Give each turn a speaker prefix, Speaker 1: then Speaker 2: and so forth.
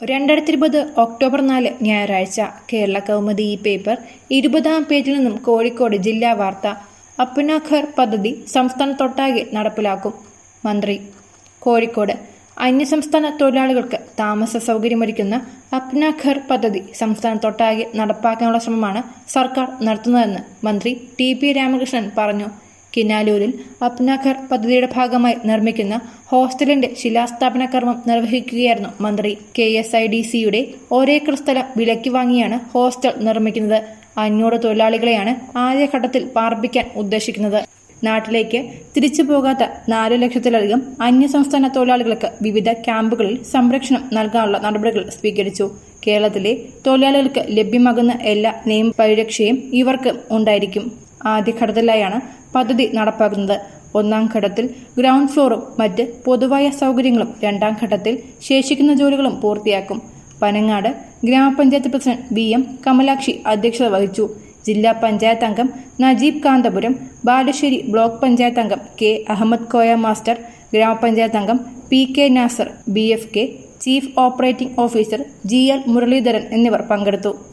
Speaker 1: രണ്ടായിരത്തി ഇരുപത് ഒക്ടോബർ നാല് ഞായറാഴ്ച കേരള കൗമുദി ഈ പേപ്പർ ഇരുപതാം പേജിൽ നിന്നും കോഴിക്കോട് ജില്ലാ വാർത്ത അപ്പുനാഖർ പദ്ധതി സംസ്ഥാനത്തൊട്ടാകെ നടപ്പിലാക്കും മന്ത്രി കോഴിക്കോട് അന്യസംസ്ഥാന തൊഴിലാളികൾക്ക് താമസ സൗകര്യമൊരുക്കുന്ന അപ്നാഘർ പദ്ധതി സംസ്ഥാനത്തൊട്ടാകെ നടപ്പാക്കാനുള്ള ശ്രമമാണ് സർക്കാർ നടത്തുന്നതെന്ന് മന്ത്രി ടി പി രാമകൃഷ്ണൻ പറഞ്ഞു കിനാലൂരിൽ അപ്നാഘർ പദ്ധതിയുടെ ഭാഗമായി നിർമ്മിക്കുന്ന ഹോസ്റ്റലിന്റെ ശിലാസ്ഥാപന കർമ്മം നിർവഹിക്കുകയായിരുന്നു മന്ത്രി കെ എസ് ഐ ഡി സിയുടെ ഒരേക്കർ സ്ഥലം വിലയ്ക്ക് വാങ്ങിയാണ് ഹോസ്റ്റൽ നിർമ്മിക്കുന്നത് അഞ്ഞൂറ് തൊഴിലാളികളെയാണ് ആദ്യഘട്ടത്തിൽ പാർപ്പിക്കാൻ ഉദ്ദേശിക്കുന്നത് നാട്ടിലേക്ക് തിരിച്ചു പോകാത്ത നാലു ലക്ഷത്തിലധികം അന്യസംസ്ഥാന തൊഴിലാളികൾക്ക് വിവിധ ക്യാമ്പുകളിൽ സംരക്ഷണം നൽകാനുള്ള നടപടികൾ സ്വീകരിച്ചു കേരളത്തിലെ തൊഴിലാളികൾക്ക് ലഭ്യമാകുന്ന എല്ലാ നിയമപരിരക്ഷയും ഇവർക്ക് ഉണ്ടായിരിക്കും ആദ്യഘട്ടത്തിലായാണ് പദ്ധതി നടപ്പാക്കുന്നത് ഒന്നാം ഘട്ടത്തിൽ ഗ്രൗണ്ട് ഫ്ലോറും മറ്റ് പൊതുവായ സൗകര്യങ്ങളും രണ്ടാം ഘട്ടത്തിൽ ശേഷിക്കുന്ന ജോലികളും പൂർത്തിയാക്കും പനങ്ങാട് ഗ്രാമപഞ്ചായത്ത് പ്രസിഡന്റ് വി എം കമലാക്ഷി അധ്യക്ഷത വഹിച്ചു ജില്ലാ പഞ്ചായത്ത് അംഗം നജീബ് കാന്തപുരം ബാലുശ്ശേരി ബ്ലോക്ക് പഞ്ചായത്ത് അംഗം കെ അഹമ്മദ് കോയ മാസ്റ്റർ ഗ്രാമപഞ്ചായത്ത് അംഗം P K Nasar B F K chief operating officer G L Muraleedharan എന്നിവർ പങ്കെടുത്തു